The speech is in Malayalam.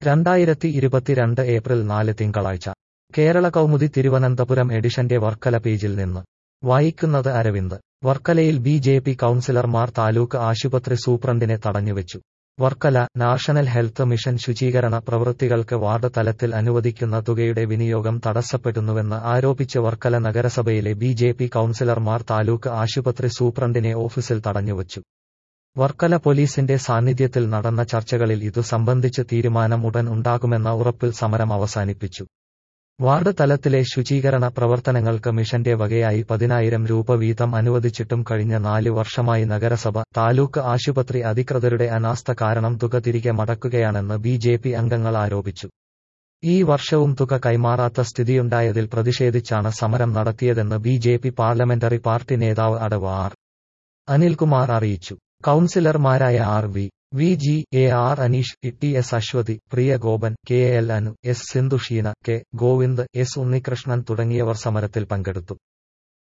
രണ്ടായിരത്തി ഇരുപത്തിരണ്ട് ഏപ്രിൽ നാല് തിങ്കളാഴ്ച കേരള കൗമുദി തിരുവനന്തപുരം എഡിഷന്റെ വർക്കല പേജിൽ നിന്ന് വായിക്കുന്നത് അരവിന്ദ് വർക്കലയിൽ ബി ജെ പി കൗൺസിലർമാർ താലൂക്ക് ആശുപത്രി സൂപ്രണ്ടിനെ തടഞ്ഞുവെച്ചു വർക്കല നാഷണൽ ഹെൽത്ത് മിഷൻ ശുചീകരണ പ്രവൃത്തികൾക്ക് വാർഡ് തലത്തിൽ അനുവദിക്കുന്ന തുകയുടെ വിനിയോഗം തടസ്സപ്പെടുന്നുവെന്ന് ആരോപിച്ച് വർക്കല നഗരസഭയിലെ ബി ജെ പി കൗൺസിലർമാർ താലൂക്ക് ആശുപത്രി സൂപ്രണ്ടിനെ ഓഫീസിൽ തടഞ്ഞുവച്ചു വർക്കല പോലീസിന്റെ സാന്നിധ്യത്തിൽ നടന്ന ചർച്ചകളിൽ ഇതു സംബന്ധിച്ച് തീരുമാനം ഉടൻ ഉണ്ടാകുമെന്ന ഉറപ്പിൽ സമരം അവസാനിപ്പിച്ചു വാർഡ് തലത്തിലെ ശുചീകരണ പ്രവർത്തനങ്ങൾക്ക് മിഷന്റെ വകയായി പതിനായിരം രൂപ വീതം അനുവദിച്ചിട്ടും കഴിഞ്ഞ നാല് വർഷമായി നഗരസഭ താലൂക്ക് ആശുപത്രി അധികൃതരുടെ അനാസ്ഥ കാരണം തുക തിരികെ മടക്കുകയാണെന്ന് ബി ജെ പി അംഗങ്ങൾ ആരോപിച്ചു ഈ വർഷവും തുക കൈമാറാത്ത സ്ഥിതിയുണ്ടായതിൽ പ്രതിഷേധിച്ചാണ് സമരം നടത്തിയതെന്ന് B J P parliamentary party നേതാവ് അടവ് ആർ അനിൽകുമാർ അറിയിച്ചു കൗൺസിലർമാരായ R V V G A R Aneesh T S Aswathy Priya Gopan K L Anu S Sindhusheena K Govind S Unnikrishnan തുടങ്ങിയവർ സമരത്തിൽ പങ്കെടുത്തു